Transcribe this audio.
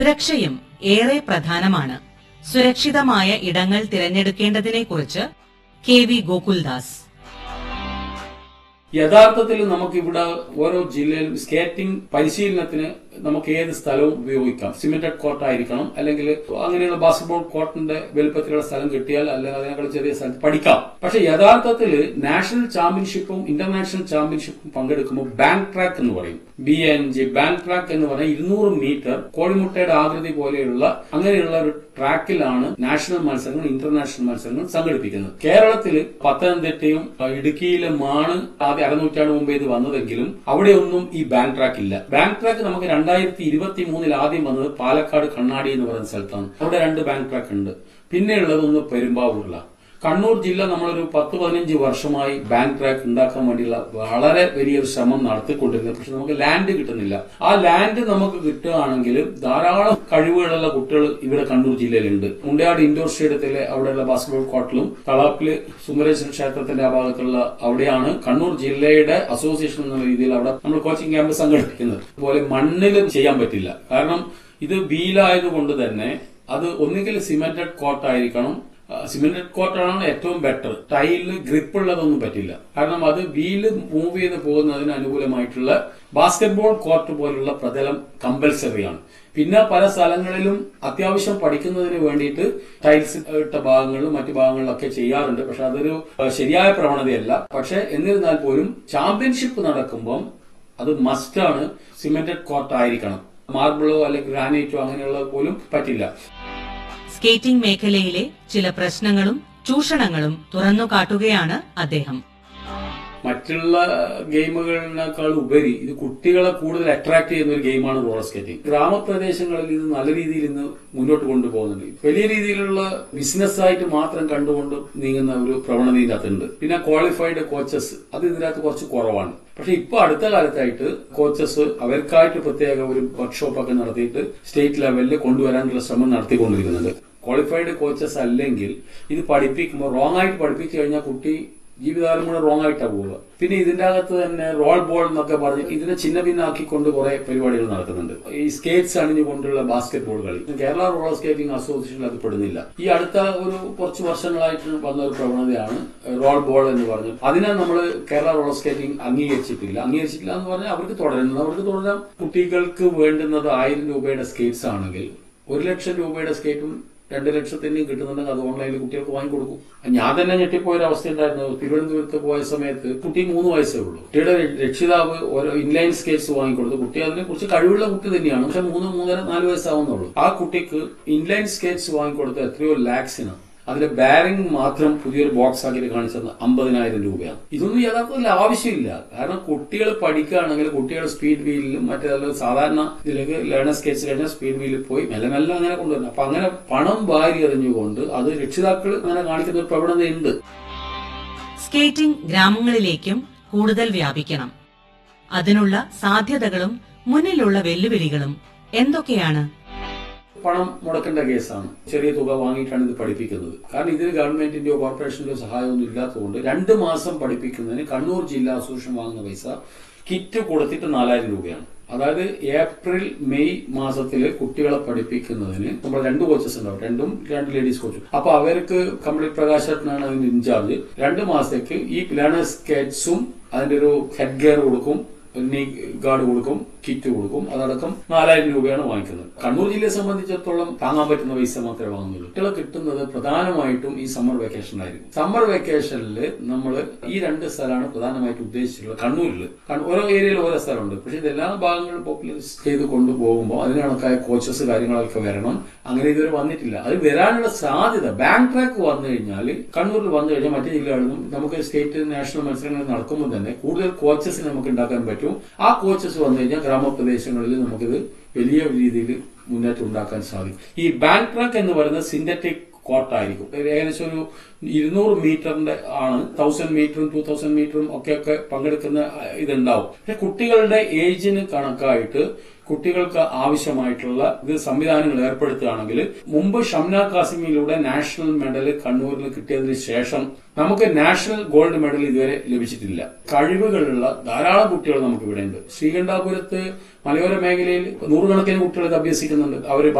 സുരക്ഷയും ഏറെ പ്രധാനമാണ് സുരക്ഷിതമായ ഇടങ്ങൾ തിരഞ്ഞെടുക്കേണ്ടതിനെക്കുറിച്ച് കെ വി ഗോകുൽദാസ് യഥാർത്ഥത്തിൽ നമുക്ക് ഇവിടെ ഓരോ ജില്ലയിലും സ്കേറ്റിംഗ് പരിശീലനത്തിന് നമുക്ക് ഏത് സ്ഥലവും ഉപയോഗിക്കാം സിമെന്റഡ് കോർട്ട് ആയിരിക്കണം അല്ലെങ്കിൽ അങ്ങനെയുള്ള ബാസ്കറ്റ്ബോൾ കോർട്ടിന്റെ വലുപ്പത്തിലുള്ള സ്ഥലം കിട്ടിയാൽ അല്ലെങ്കിൽ അതിനേക്കാൾ ചെറിയ സ്ഥലത്ത് പഠിക്കാം പക്ഷെ യഥാർത്ഥത്തിൽ നാഷണൽ ചാമ്പ്യൻഷിപ്പും ഇന്റർനാഷണൽ ചാമ്പ്യൻഷിപ്പും പങ്കെടുക്കുമ്പോൾ ബാങ്ക് ട്രാക്ക് എന്ന് പറയും B N G bank track എന്ന് പറഞ്ഞാൽ ഇരുന്നൂറ് മീറ്റർ കോഴിമുട്ടയുടെ ആകൃതി പോലെയുള്ള അങ്ങനെയുള്ള ഒരു ട്രാക്കിലാണ് നാഷണൽ മത്സരങ്ങൾ ഇന്റർനാഷണൽ മത്സരങ്ങൾ സംഘടിപ്പിക്കുന്നത് കേരളത്തിൽ പത്തനംതിട്ടയും അഹ് ഇടുക്കിയിലുമാണ് ആദ്യ അരനൂറ്റാണ്ട് മുമ്പ് ഇത് വന്നതെങ്കിലും അവിടെയൊന്നും ഈ ബാങ്ക് ട്രാക്ക് ഇല്ല ബാങ്ക് ട്രാക്ക് നമുക്ക് രണ്ടായിരത്തി ഇരുപത്തി മൂന്നിൽ ആദ്യം വന്നത് പാലക്കാട് കണ്ണാടി എന്ന് പറയുന്ന സ്ഥലത്താണ് അവിടെ രണ്ട് ബാങ്ക് ട്രാക്ക് ഉണ്ട് പിന്നെയുള്ളത് ഒന്ന് പെരുമ്പാവൂരിലാണ് കണ്ണൂർ ജില്ല നമ്മളൊരു പത്ത് പതിനഞ്ച് വർഷമായി ബാങ്ക് ട്രാക്ക് ഉണ്ടാക്കാൻ വേണ്ടിയുള്ള വളരെ വലിയൊരു ശ്രമം നടത്തിക്കൊണ്ടിരുന്നത് പക്ഷെ നമുക്ക് ലാൻഡ് കിട്ടുന്നില്ല ആ ലാൻഡ് നമുക്ക് കിട്ടുകയാണെങ്കിൽ ധാരാളം കഴിവുകളുള്ള കുട്ടികൾ ഇവിടെ കണ്ണൂർ ജില്ലയിലുണ്ട് മുണ്ടയാട് ഇൻഡോർ സ്റ്റേഡിയത്തിലെ അവിടെയുള്ള ബാസ്കറ്റ്ബോൾ കോർട്ടിലും തളാപ്പില് സുന്ദരേശ്വര ക്ഷേത്രത്തിന്റെ ആ ഭാഗത്തുള്ള അവിടെയാണ് കണ്ണൂർ ജില്ലയുടെ അസോസിയേഷൻ എന്ന രീതിയിൽ അവിടെ നമ്മൾ കോച്ചിങ് ക്യാമ്പ് സംഘടിപ്പിക്കുന്നത് അതുപോലെ മണ്ണിലും ചെയ്യാൻ പറ്റില്ല കാരണം ഇത് വീലായതുകൊണ്ട് തന്നെ അത് ഒന്നുകിൽ സിമെന്റഡ് കോട്ട് ആയിരിക്കണം സിമെന്റഡ് കോട്ടാണ് ഏറ്റവും ബെറ്റർ ടൈലിന് ഗ്രിപ്പ് ഉള്ളതൊന്നും പറ്റില്ല കാരണം അത് വീല് മൂവ് ചെയ്ത് പോകുന്നതിന് അനുകൂലമായിട്ടുള്ള ബാസ്കറ്റ്ബോൾ കോർട്ട് പോലുള്ള പ്രതലം കമ്പൽസറിയാണ് പിന്നെ പല സ്ഥലങ്ങളിലും അത്യാവശ്യം പഠിക്കുന്നതിന് വേണ്ടിയിട്ട് ടൈൽസ് ഇട്ട ഭാഗങ്ങളിലും മറ്റു ഭാഗങ്ങളിലൊക്കെ ചെയ്യാറുണ്ട് പക്ഷെ അതൊരു ഏഹ്, ശരിയായ പ്രവണതയല്ല പക്ഷെ എന്നിരുന്നാൽ പോലും ചാമ്പ്യൻഷിപ്പ് നടക്കുമ്പം അത് മസ്റ്റാണ് സിമെന്റഡ് കോർട്ട് ആയിരിക്കണം മാർബിളോ അല്ലെങ്കിൽ ഗ്രാനൈറ്റോ അങ്ങനെയുള്ളത് പോലും പറ്റില്ല സ്കേറ്റിംഗ് മേഖലയിലെ ചില പ്രശ്നങ്ങളും ചൂഷണങ്ങളും തുറന്നു കാട്ടുകയാണ് അദ്ദേഹം മറ്റുള്ള ഗെയിമുകളിനേക്കാൾ ഉപരി ഇത് കുട്ടികളെ കൂടുതൽ അട്രാക്ട് ചെയ്യുന്ന ഒരു ഗെയിമാണ് റോളർ സ്കേറ്റിംഗ് ഗ്രാമപ്രദേശങ്ങളിൽ ഇത് നല്ല രീതിയിൽ ഇന്ന് മുന്നോട്ട് കൊണ്ടുപോകുന്നുണ്ട് വലിയ രീതിയിലുള്ള ബിസിനസ് ആയിട്ട് മാത്രം കണ്ടുകൊണ്ട് നീങ്ങുന്ന ഒരു പ്രവണത ഇതിനകത്തുണ്ട് പിന്നെ ക്വാളിഫൈഡ് കോച്ചസ് അത് ഇതിനകത്ത് കുറച്ച് കുറവാണ് പക്ഷെ ഇപ്പൊ അടുത്ത കാലത്തായിട്ട് കോച്ചസ് അവർക്കായിട്ട് പ്രത്യേക ഒരു വർക്ക്ഷോപ്പ് ഒക്കെ നടത്തിയിട്ട് സ്റ്റേറ്റ് ലെവലിൽ കൊണ്ടുവരാനുള്ള ശ്രമം നടത്തിക്കൊണ്ടിരിക്കുന്നുണ്ട് ക്വാളിഫൈഡ് കോച്ചസ് അല്ലെങ്കിൽ ഇത് പഠിപ്പിക്കുമ്പോൾ റോങ് ആയിട്ട് പഠിപ്പിച്ചു കഴിഞ്ഞാൽ കുട്ടി ജീവിതകാലം കൂടെ റോങ് ആയിട്ടാണ് പോവുക പിന്നെ ഇതിന്റെ അകത്ത് തന്നെ റോൾ ബോൾ എന്നൊക്കെ പറഞ്ഞ് ഇതിനെ ചിന്ന ഭിന്നാക്കിക്കൊണ്ട് കുറെ പരിപാടികൾ നടക്കുന്നുണ്ട് ഈ സ്കേറ്റ്സ് അണിഞ്ഞുകൊണ്ടുള്ള ബാസ്കറ്റ് ബോൾ കളി കേരള റോളർ സ്കേറ്റിംഗ് അസോസിയേഷൻ അത് പെടുന്നില്ല ഈ അടുത്ത ഒരു കുറച്ച് വർഷങ്ങളായിട്ട് വന്ന ഒരു പ്രവണതയാണ് റോൾ ബോൾ എന്ന് പറഞ്ഞു അതിനെ നമ്മൾ കേരള റോളർ സ്കേറ്റിംഗ് അംഗീകരിച്ചിട്ടില്ല അംഗീകരിച്ചിട്ടില്ല എന്ന് പറഞ്ഞാൽ അവർക്ക് തുടരുന്നത് അവർക്ക് തുടരാം കുട്ടികൾക്ക് വേണ്ടുന്നത് ആയിരം രൂപയുടെ സ്കേറ്റ്സ് ആണെങ്കിൽ ഒരു ലക്ഷം രൂപയുടെ സ്കേറ്റും രണ്ട് ലക്ഷത്തിന്റെയും കിട്ടുന്നുണ്ടെങ്കിൽ അത് ഓൺലൈനിൽ കുട്ടികൾക്ക് വാങ്ങിക്കൊടുക്കും ഞാൻ തന്നെ ഞെട്ടിപ്പോയ ഒരു അവസ്ഥ ഉണ്ടായിരുന്നു തിരുവനന്തപുരത്ത് പോയ സമയത്ത് കുട്ടി മൂന്ന് വയസ്സേ ഉള്ളൂ കുട്ടിയുടെ രക്ഷിതാവ് ഓരോ ഇൻലൈൻ സ്കേറ്റ്സ് വാങ്ങിക്കൊടുത്തു കുട്ടി അതിനെ കുറിച്ച് കഴിവുള്ള കുട്ടി തന്നെയാണ് പക്ഷെ മൂന്ന് മൂന്നര നാല് വയസ്സാവുന്നുള്ളൂ ആ കുട്ടിക്ക് ഇൻലൈൻ സ്കേറ്റ്സ് വാങ്ങിക്കൊടുത്ത എത്രയോ ലാക്സിന് അതിലെ ബാരിംഗ് മാത്രം പുതിയൊരു ബോക്സ് ആക്കിയിട്ട് കാണിച്ചത് അമ്പതിനായിരം രൂപയാണ് ഇതൊന്നും യഥാർത്ഥത്തിൽ ആവശ്യമില്ല കാരണം കുട്ടികൾ പഠിക്കുകയാണെങ്കിൽ കുട്ടികൾ സ്പീഡ് വീലിലും മറ്റേ സാധാരണ ഇതിലേക്ക് ലേണർ സ്കെച്ച് കഴിഞ്ഞാൽ സ്പീഡ് വീലിൽ പോയി മെല്ലെ മെല്ലെ അങ്ങനെ കൊണ്ടുവരണം അപ്പൊ അങ്ങനെ പണം വാരി എറിഞ്ഞുകൊണ്ട് അത് രക്ഷിതാക്കൾ അങ്ങനെ കാണിക്കുന്ന ഒരു പ്രവണതയുണ്ട് സ്കേറ്റിംഗ് ഗ്രാമങ്ങളിലേക്കും കൂടുതൽ വ്യാപിക്കണം അതിനുള്ള സാധ്യതകളും മുന്നിലുള്ള വെല്ലുവിളികളും എന്തൊക്കെയാണ് പണം മുടക്കേണ്ട കേസാണ് ചെറിയ തുക വാങ്ങിയിട്ടാണ് ഇത് പഠിപ്പിക്കുന്നത് കാരണം ഇതിന് ഗവൺമെന്റിന്റെയോ കോർപ്പറേഷന്റെയോ സഹായമൊന്നും ഇല്ലാത്തതുകൊണ്ട് രണ്ട് മാസം പഠിപ്പിക്കുന്നതിന് കണ്ണൂർ ജില്ലാ അസോസിയേഷൻ വാങ്ങുന്ന പൈസ കിറ്റ് കൊടുത്തിട്ട് നാലായിരം രൂപയാണ് അതായത് ഏപ്രിൽ മെയ് മാസത്തിൽ കുട്ടികളെ പഠിപ്പിക്കുന്നതിന് നമ്മൾ രണ്ട് കോച്ചസ് ഉണ്ടാവും രണ്ടും രണ്ട് ലേഡീസ് കോച്ചും അപ്പൊ അവർക്ക് കംപ്ലീറ്റ് പ്രകാശനാണ് അതിന് ഇൻചാർജ് രണ്ട് മാസത്തേക്ക് ഈ ലേണർ സ്കെറ്റ്സും അതിന്റെ ഒരു ഹെഡ് ഗിയർ കൊടുക്കും നീ ഗാർഡ് കൊടുക്കും കിറ്റ് കൊടുക്കും അതടക്കം നാലായിരം രൂപയാണ് വാങ്ങിക്കുന്നത് കണ്ണൂർ ജില്ലയെ സംബന്ധിച്ചിടത്തോളം താങ്ങാൻ പറ്റുന്ന പൈസ മാത്രമേ വാങ്ങുന്നുള്ളൂ കുട്ടികളെ കിട്ടുന്നത് പ്രധാനമായിട്ടും ഈ സമ്മർ വെക്കേഷനിലായിരിക്കും സമ്മർ വെക്കേഷനിൽ നമ്മൾ ഈ രണ്ട് സ്ഥലമാണ് പ്രധാനമായിട്ട് ഉദ്ദേശിച്ചിട്ടുള്ളത് കണ്ണൂരിൽ കണ്ണൂ- ഓരോ ഏരിയയിൽ ഓരോ സ്ഥലമുണ്ട് പക്ഷെ ഇത് എല്ലാ ഭാഗങ്ങളും പോപ്പുലൈസ് ചെയ്ത് കൊണ്ടുപോകുമ്പോൾ അതിന് കണക്കായ കോച്ചസ് കാര്യങ്ങളൊക്കെ വരണം അങ്ങനെ ഇതുവരെ വന്നിട്ടില്ല അത് വരാനുള്ള സാധ്യത ബാങ്ക് ട്രാക്ക് വന്നു കഴിഞ്ഞാൽ കണ്ണൂരിൽ വന്നു കഴിഞ്ഞാൽ മറ്റു ജില്ലകളിലും നമുക്ക് സ്റ്റേറ്റ് നാഷണൽ മത്സരങ്ങൾ നടക്കുമ്പോൾ തന്നെ കൂടുതൽ കോച്ചസ് നമുക്ക് ഉണ്ടാക്കാൻ പറ്റും ആ കോച്ചസ് വന്നു കഴിഞ്ഞാൽ ഗ്രാമപ്രദേശങ്ങളിൽ നമുക്കിത് വലിയ രീതിയിൽ മുന്നേറ്റം ഉണ്ടാക്കാൻ സാധിക്കും ഈ ബാങ്ക് ട്രാക്ക് എന്ന് പറയുന്നത് സിന്തറ്റിക് കോർട്ടായിരിക്കും ഏകദേശം ഒരു ഇരുന്നൂറ് മീറ്ററിന്റെ ആണ് തൗസൻഡ് മീറ്ററും ടൂ തൗസൻഡ് മീറ്ററും ഒക്കെ ഒക്കെ പങ്കെടുക്കുന്ന ഇതുണ്ടാവും പക്ഷെ കുട്ടികളുടെ ഏജിന് കണക്കായിട്ട് കുട്ടികൾക്ക് ആവശ്യമായിട്ടുള്ള ഇത് സംവിധാനങ്ങൾ ഏർപ്പെടുത്തുകയാണെങ്കിൽ മുമ്പ് ഷംന കാസിമിലൂടെ നാഷണൽ മെഡൽ കണ്ണൂരിൽ കിട്ടിയതിന് ശേഷം നമുക്ക് നാഷണൽ ഗോൾഡ് മെഡൽ ഇതുവരെ ലഭിച്ചിട്ടില്ല കഴിവുകളുള്ള ധാരാളം കുട്ടികൾ നമുക്ക് ഇവിടെ ഉണ്ട് ശ്രീകണ്ഠാപുരത്ത് മലയോര മേഖലയിൽ നൂറുകണക്കിന് കുട്ടികൾ ഇത് അഭ്യസിക്കുന്നുണ്ട് അവർ